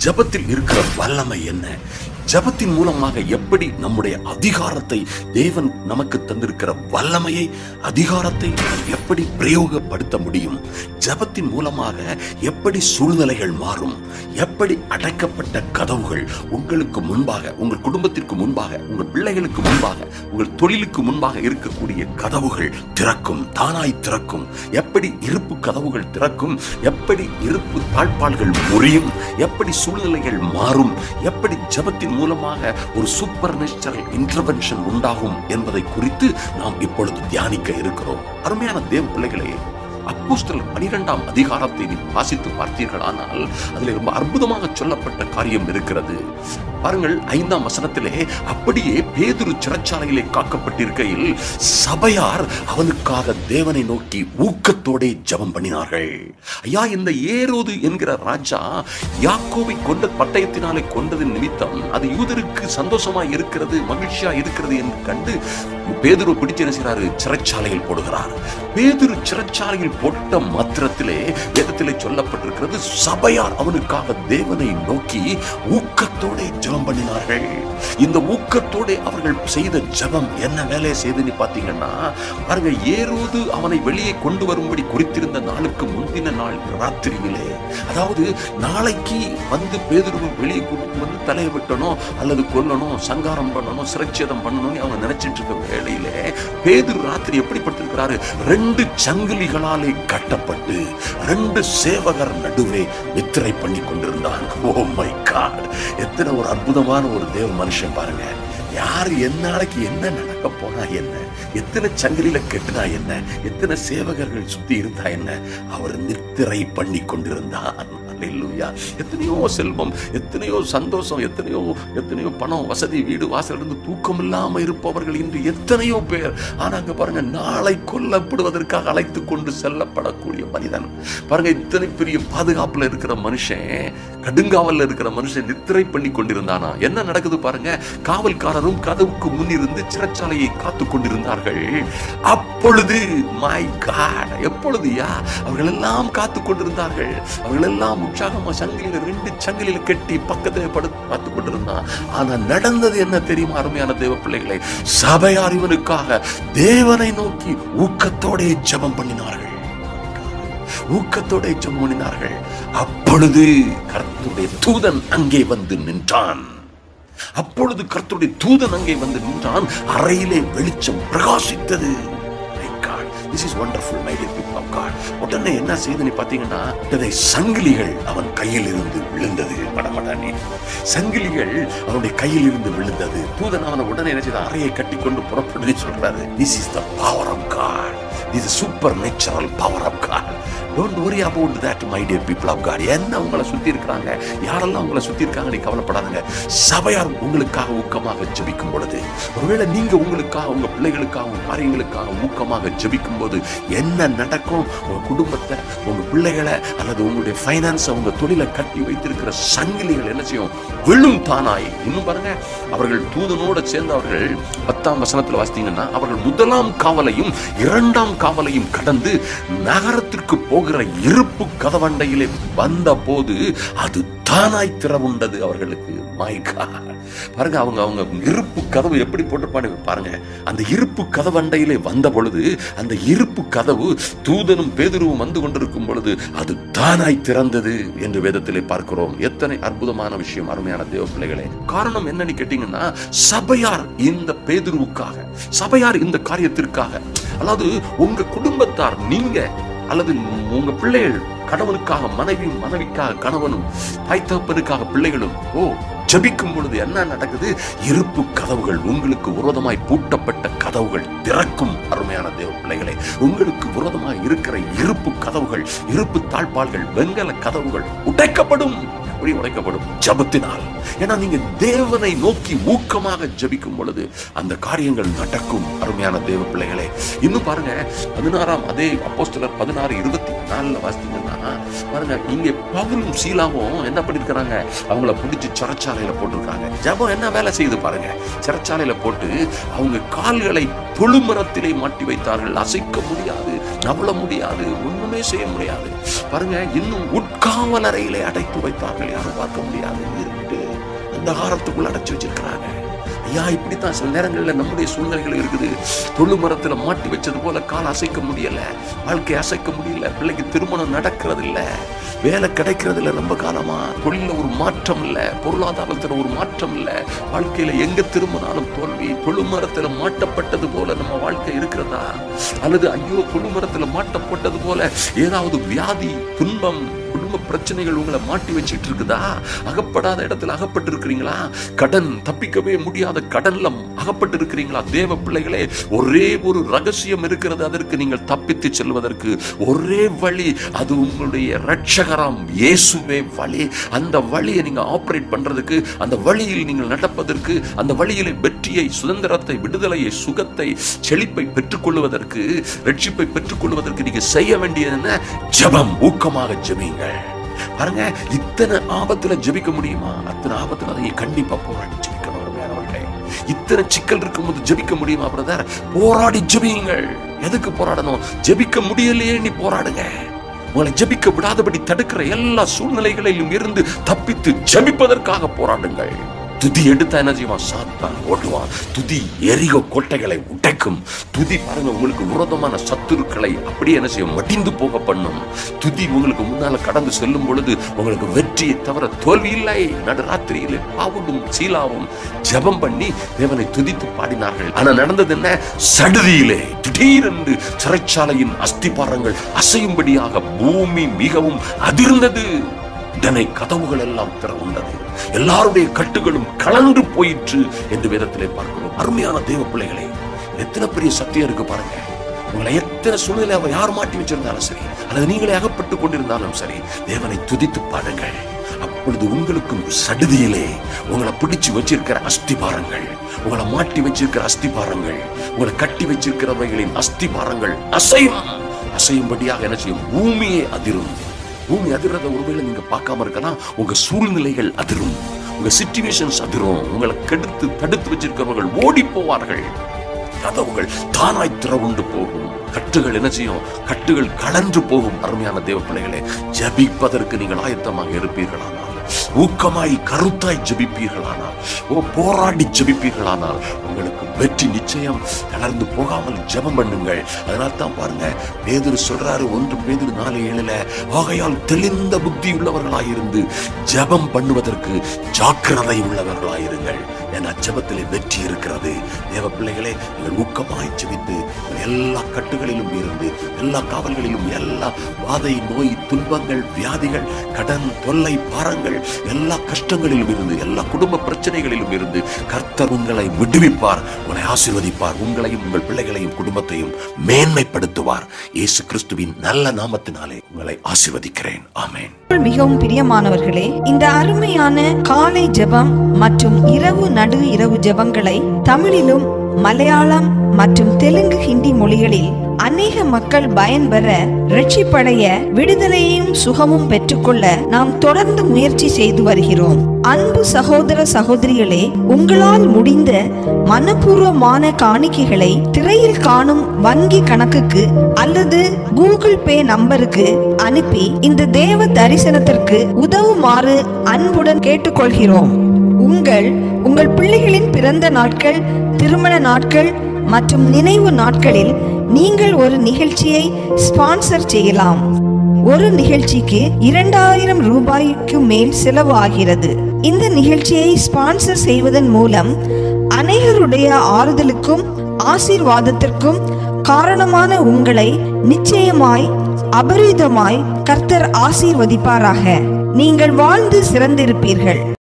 ஜெபத்தில் இருக்கிற வல்லமை என்ன ஜெபத்தின் மூலமாக எப்படி நம்முடைய அதிகாரத்தை தேவன் நமக்கு தந்திருக்கிற வல்லமையை அதிகாரத்தை எப்படி பிரயோகப்படுத்த முடியும் ஜெபத்தின் மூலமாக எப்படி சூழ்நிலைகள் மாறும் எப்படி அடைக்கப்பட்ட கதவுகள் உங்களுக்கு முன்பாக உங்கள் குடும்பத்திற்கு முன்பாக உங்கள் பிள்ளைகளுக்கு முன்பாக உங்கள் தொழிலுக்கு முன்பாக இருக்கக்கூடிய கதவுகள் திறக்கும் தானாய் திறக்கும் எப்படி இருப்பு கதவுகள் திறக்கும் எப்படி இருப்பு தாழ்பாள்கள் முறியும் எப்படி சூழ்நிலைகள் மாறும் எப்படி ஜெபத்தின் மூலமாக ஒரு சூப்பர் நேச்சுரல் இன்டர்வென்ஷன் உண்டாகும் என்பதை குறித்து நாம் இப்பொழுது தியானிக்க இருக்கிறோம் அருமையான தேவ பிள்ளைகளே அப்போஸ்தலர் பனிரெண்டாம் அதிகாரத்தை நீ வாசித்து பார்த்தீர்களானால் அதில் ரொம்ப அற்புதமாக சொல்லப்பட்ட காரியம் இருக்கிறது பாருங்கள் ஐந்தாம் வசனத்திலே அப்படியே பேதுரு சிறைச்சாலையிலே காக்கப்பட்டிருக்கையில் சபையார் அவனுக்காக தேவனை நோக்கி ஊக்கத்தோடே ஜெபம் பண்ணினார்கள் ஐயா இந்த ஏரோது என்கிற ராஜா யாக்கோவை கொண்ட பட்டயத்தினாலே கொண்டதின் நிமித்தம் அது யூதருக்கு சந்தோஷமா இருக்கிறது மகிழ்ச்சியா இருக்கிறது என்று கண்டு பேதுரு பிடிச்சு என்ன செய்றாரு சிறைச்சாலையில் போடுகிறார் பேதுரு சிறைச்சாலையில் போட்ட மாத்திரத்திலே வேதத்திலே சொல்லப்பட்டிருக்கிறது சபையார் அவனுக்காக தேவனை நோக்கி ஊக்கத்தோட ஜெபம் பண்ணினார்கள் இந்த ஊக்கத்தோட அவர்கள் செய்த ஜெபம் என்ன வேலையை செய்துன்னு பாத்தீங்கன்னா பாருங்க ஏரோது அவனை வெளியே கொண்டு வரும்படி குறித்திருந்த நாளுக்கு முந்தின நாள் ராத்திரியிலே அதாவது நாளைக்கு வந்து பேதுருவை வெளியே கூட்டிட்டு வந்து தலையை வெட்டணும் அல்லது கொல்லணும் சங்காரம் பண்ணணும் சிரச்சேதம் பண்ணணும்னு அவங்க நினைச்சிட்டு இருக்க வேளையிலே பேதுரு ராத்திரி எப்படி படுத்திருக்கிறாரு ரெண்டு சங்கிலிகளாலே கட்டப்பட்டு ரெண்டு சேவகர் நடுவே நித்திரை பண்ணி கொண்டிருந்தான் ஓ மை காட் எத்தனை ஒரு அற்புதமான ஒரு தேவ மனுஷன் பாருங்க யார் என்ன நாளைக்கு என்ன நடக்க போனா என்ன எத்தனை சங்கிலியில கெட்டுனா என்ன எத்தனை சேவகர்கள் சுத்தி இருந்தா என்ன அவர் நித்திரை பண்ணி கொண்டிருந்தான் அல்லேலூயா எத்தனையோ செல்வம் எத்தனையோ சந்தோஷம் எத்தனையோ எத்தனையோ பணம் வசதி வீடு வாசல் இருந்து தூக்கம் இல்லாம இருப்பவர்கள் இன்று எத்தனையோ பேர் ஆனா அங்க பாருங்க நாளை கொல்லப்படுவதற்காக அழைத்து கொண்டு செல்லப்படக்கூடிய மனிதன் பாருங்க இத்தனை பெரிய பாதுகாப்புல இருக்கிற மனுஷன் கடுங்காவல்ல இருக்கிற மனுஷன் நித்திரை பண்ணி கொண்டிருந்தானா என்ன நடக்குது பாருங்க காவல்காரரும் கதவுக்கு முன்னிருந்து சிறைச்சாலையை காத்து கொண்டிருந்தார்கள் அப்பொழுது மை காட் எப்பொழுது யா அவர்கள் எல்லாம் காத்து கொண்டிருந்தார்கள் அவர்கள் எல்லாம் உற்சாகமா சங்கிலியில ரெண்டு சங்கிலியில கட்டி பக்கத்துல படுத்து பார்த்து கொண்டிருந்தான் ஆனா நடந்தது என்ன தெரியுமா அருமையான தேவ பிள்ளைகளை சபையார் இவனுக்காக தேவனை நோக்கி ஊக்கத்தோட ஜெபம் பண்ணினார்கள் ஊக்கத்தோட ஜெபம் பண்ணினார்கள் அப்பொழுது கர்த்தருடைய தூதன் அங்கே வந்து நின்றான் அப்பொழுது கர்த்தருடைய தூதன் அங்கே வந்து நின்றான் அறையிலே வெளிச்சம் பிரகாசித்தது My God, this is wonderful, my dear people of God. உடனே என்ன செய்து நீ பாத்தீங்கன்னா உடனே சங்கிலிகள் அவன் கையில் இருந்து விழுந்தது மடமடானே சங்கிலிகள் அவனுடைய கையில் இருந்து விழுந்தது தூதன் அவனை உடனே என்ன செய்த அறையை கட்டி கொண்டு புறப்படுன்னு சொல்றாரு this is the power of God இது supernatural power of God don't worry about that my dear people of God என்ன உங்களை சுத்தி இருக்கிறாங்க யாரெல்லாம் உங்களை சுத்தி இருக்காங்க நீ கவலைப்படாதங்க சபையார் உங்களுக்காக ஊக்கமாக ஜெபிக்கும் பொழுது ஒருவேளை நீங்க உங்களுக்காக உங்க பிள்ளைகளுக்காக உங்க காரியங்களுக்காக ஊக்கமாக ஜெபிக்கும் போது என்ன நடக்கும் உங்க குடும்பத்தை உங்க பிள்ளைகளை அல்லது உங்களுடைய ஃபைனான்ஸ் உங்க தொழிலை கட்டி வைத்திருக்கிற சங்கிலிகள் என்ன செய்யும் விழும் தானாய் இன்னும் பாருங்க அவர்கள் தூதனோட சேர்ந்தவர்கள் பத்தாம் வசனத்துல வாசித்தீங்கன்னா அவர்கள் முதலாம் காவலையும் இரண்டாம் காவலையும் கடந்து நகரத்திற்கு போகிற இருப்பு கதவண்டையிலே வந்த போது அது தானாய் திறவுண்டது அவர்களுக்கு My God. பாருங்க அவங்க அவங்க இருப்பு கதவு எப்படி போட்டிருப்பாங்க பாருங்க அந்த இருப்பு கதவண்டையிலே வந்த பொழுது அந்த இருப்பு கதவு தூதனும் பேதுருவும் வந்து கொண்டிருக்கும் பொழுது அது தானாய் திறந்தது என்று வேதத்திலே பார்க்கிறோம் எத்தனை அற்புதமான விஷயம் அருமையான தேவ பிள்ளைகளே காரணம் என்னன்னு கேட்டீங்கன்னா சபையார் இந்த பேதுருவுக்காக சபையார் இந்த காரியத்திற்காக அதாவது உங்க குடும்பத்தார் நீங்க அல்லது உங்க பிள்ளைகள் கணவனுக்காக மனைவி மனைவிக்காக கணவனும் தாய் தகப்பனுக்காக பிள்ளைகளும் ஓ ஜெபிக்கும் பொழுது என்ன நடக்குது இருப்பு கதவுகள் உங்களுக்கு விரோதமாய் பூட்டப்பட்ட கதவுகள் திறக்கும் அருமையான தேவ பிள்ளைகளே உங்களுக்கு விரோதமாய் இருக்கிற இருப்பு கதவுகள் இருப்பு தாழ்பால்கள் வெண்கல கதவுகள் உடைக்கப்படும் எப்படி உடைக்கப்படும் ஜபத்தினால் ஏன்னா நீங்க தேவனை நோக்கி ஊக்கமாக ஜெபிக்கும் பொழுது அந்த காரியங்கள் நடக்கும் அருமையான தேவ பிள்ளைகளே இன்னும் பாருங்க பதினாறாம் அதே அப்போஸ்தலர் பதினாறு இருபத்தி நாலுல வாசித்தீங்கன்னா பாருங்க இங்க பவுலும் சீலாவும் என்ன பண்ணிருக்கிறாங்க அவங்கள பிடிச்சி சிறைச்சாலையில போட்டிருக்காங்க ஜெபம் என்ன வேலை செய்யுது பாருங்க சிறைச்சாலையில போட்டு அவங்க கால்களை தொழுமரத்திலே மாட்டி வைத்தார்கள் அசைக்க முடியாது அவ்வளவு முடியாது ஒண்ணுமே செய்ய முடியாது பாருங்க இன்னும் உட்காவல் அறையிலே அடைத்து வைத்தார்கள் யாரும் பார்க்க முடியாது இருட்டு அந்த காலத்துக்குள்ள அடைச்சு வச்சிருக்கிறாங்க ஐயா இப்படித்தான் சில நேரங்களில் நம்முடைய சூழ்நிலைகள் இருக்குது தொழு மரத்துல மாட்டி வச்சது போல கால் அசைக்க முடியல வாழ்க்கை அசைக்க முடியல பிள்ளைக்கு திருமணம் நடக்கிறது இல்ல வேலை கிடைக்கிறது இல்ல ரொம்ப காலமா தொழில ஒரு மாற்றம் இல்ல பொருளாதாரத்துல ஒரு மாற்றம் இல்ல வாழ்க்கையில எங்க திரும்பினாலும் தோல்வி தொழுமரத்துல மாட்டப்பட்டது போல நம்ம வாழ்க்கை இருக்கிறதா அல்லது ஐயோ தொழுமரத்துல மாட்டப்பட்டது போல ஏதாவது வியாதி துன்பம் குடும்ப பிரச்சனைகள் உங்களை மாட்டி வச்சிட்டு இருக்குதா அகப்படாத இடத்துல அகப்பட்டு இருக்கிறீங்களா கடன் தப்பிக்கவே முடியாத கடன்ல அகப்பட்டு இருக்கிறீங்களா தேவ பிள்ளைகளே ஒரே ஒரு ரகசியம் இருக்கிறது அதற்கு நீங்கள் தப்பித்து செல்வதற்கு ஒரே வழி அது உங்களுடைய ரட்சகராம் இயேசுவே வழி அந்த வழியை நீங்க ஆபரேட் பண்றதுக்கு அந்த வழியில் நீங்கள் நடப்பதற்கு அந்த வழியிலே வெற்றியை சுதந்திரத்தை விடுதலையை சுகத்தை செழிப்பை பெற்றுக்கொள்வதற்கு ரட்சிப்பை பெற்றுக்கொள்வதற்கு நீங்க செய்ய வேண்டியது என்ன ஜெபம் ஊக்கமாக ஜெபிங்க பாருங்க இத்தனை ஆபத்துல ஜெபிக்க முடியுமா அத்தனை ஆபத்துல அதை கண்டிப்பா போராடி ஜெபிக்கணும் அருமையானவர்களே இத்தனை சிக்கல் இருக்கும்போது ஜெபிக்க முடியுமா பிரதர் போராடி ஜெபியுங்கள் எதுக்கு போராடணும் ஜெபிக்க முடியலையே நீ போராடுங்க உங்களை ஜெபிக்க விடாதபடி தடுக்கிற எல்லா சூழ்நிலைகளிலும் இருந்து தப்பித்து ஜெபிப்பதற்காக போராடுங்கள் துதி எடுத்தா என்ன செய்வான் சாத்தான் ஓடுவான் துதி எரிகோ கோட்டைகளை உடைக்கும் துதி பாருங்க உங்களுக்கு விரோதமான சத்துருக்களை அப்படியே என்ன செய்யும் மடிந்து போக பண்ணும் துதி உங்களுக்கு முன்னால கடந்து செல்லும் பொழுது உங்களுக்கு வெற்றியை தவிர தோல்வி இல்லை நடுராத்திரியிலே பாவலும் சீலாவும் ஜெபம் பண்ணி தேவனை துதித்து பாடினார்கள் ஆனா நடந்தது என்ன சடுதியிலே திடீரென்று சிறைச்சாலையின் அஸ்திபாரங்கள் அசையும்படியாக பூமி மிகவும் அதிர்ந்தது உடனே கதவுகள் எல்லாம் திறவுண்டது எல்லாருடைய கட்டுகளும் கலந்து போயிற்று என்று வேதத்திலே பார்க்கிறோம் அருமையான தேவ பிள்ளைகளே எத்தனை பெரிய சத்தியம் இருக்கு பாருங்க உங்களை எத்தனை சூழ்நிலை அவர் யார் மாட்டி வச்சிருந்தாலும் சரி அல்லது நீங்களே அகப்பட்டு கொண்டிருந்தாலும் சரி தேவனை துதித்து பாடுங்கள் அப்பொழுது உங்களுக்கும் சடுதியிலே உங்களை பிடிச்சு வச்சிருக்கிற அஸ்திபாரங்கள் உங்களை மாட்டி வச்சிருக்கிற அஸ்திபாரங்கள் உங்களை கட்டி வச்சிருக்கிறவைகளின் அஸ்திபாரங்கள் அசையும் அசையும்படியாக என்ன செய்யும் பூமியே அதிரும் பூமி அதிர்றத ஒருவேளை நீங்க பார்க்காம இருக்கலாம் உங்க சூழ்நிலைகள் அதிரும் உங்க சிச்சுவேஷன்ஸ் அதிரும் உங்களை கெடுத்து தடுத்து வச்சிருக்கிறவர்கள் ஓடி போவார்கள் கதவுகள் தானாய் திறவுண்டு போகும் கட்டுகள் என்ன செய்யும் கட்டுகள் கலன்று போகும் அருமையான தேவ பிள்ளைகளே ஜபிப்பதற்கு நீங்கள் ஆயத்தமாக இருப்பீர்களானால் ஊக்கமாய் கருத்தாய் ஜபிப்பீர்களானால் ஓ போராடி ஜபிப்பீர்களானால் உங்களுக்கு வெற்றி நிச்சயம் தளர்ந்து போகாமல் ஜெபம் பண்ணுங்கள் அதனால தான் பாருங்க பேதுரு சொல்றாரு ஒன்று பேதுரு நாலு ஏழுல ஆகையால் தெளிந்த புத்தி உள்ளவர்களாயிருந்து ஜெபம் பண்ணுவதற்கு ஜாக்கிரதை உள்ளவர்களாயிருங்கள் ஏன்னா ஜெபத்திலே வெற்றி இருக்கிறது தேவ பிள்ளைகளே நீங்கள் ஊக்கமாய் ஜெபித்து உங்கள் எல்லா கட்டுகளிலும் இருந்து எல்லா காவல்களிலும் எல்லா வாதை நோய் துன்பங்கள் வியாதிகள் கடன் தொல்லை பாரங்கள் எல்லா கஷ்டங்களிலும் இருந்து எல்லா குடும்ப பிரச்சனைகளிலும் இருந்து கர்த்தர் உங்களை விடுவிப்பார் உங்களை ஆசீர்வதிப்பார் உங்களையும் உங்கள் பிள்ளைகளையும் குடும்பத்தையும் மேன்மைப்படுத்துவார் இயேசு கிறிஸ்துவின் நல்ல நாமத்தினாலே உங்களை ஆசீர்வதிக்கிறேன் ஆமென் மிகவும் பிரியமானவர்களே இந்த அருமையான காலை ஜெபம் மற்றும் இரவு நடு இரவு ஜெபங்களை தமிழிலும் மலையாளம் மற்றும் தெலுங்கு ஹிந்தி மொழிகளில் அநேக மக்கள் பயன்பெற ரட்சிப்படைய விடுதலையும் சுகமும் பெற்றுக்கொள்ள நாம் தொடர்ந்து முயற்சி செய்து வருகிறோம் அன்பு சகோதர சகோதரிகளே உங்களால் முடிந்த மனப்பூர்வமான காணிக்கைகளை திரையில் காணும் வங்கி கணக்குக்கு அல்லது கூகுள் பே நம்பருக்கு அனுப்பி இந்த தேவ தரிசனத்திற்கு உதவுமாறு அன்புடன் கேட்டுக்கொள்கிறோம் உங்கள் உங்கள் பிள்ளைகளின் பிறந்த நாட்கள் திருமண நாட்கள் மற்றும் நினைவு நாட்களில் நீங்கள் ஒரு நிகழ்ச்சியை ஸ்பான்சர் செய்யலாம் ஒரு நிகழ்ச்சிக்கு இரண்டாயிரம் ரூபாய்க்கு மேல் செலவு ஆகிறது இந்த நிகழ்ச்சியை ஸ்பான்சர் செய்வதன் மூலம் அநேகருடைய ஆறுதலுக்கும் ஆசீர்வாதத்திற்கும் காரணமான உங்களை நிச்சயமாய் அபரிதமாய் கர்த்தர் ஆசீர்வதிப்பாராக நீங்கள் வாழ்ந்து சிறந்திருப்பீர்கள்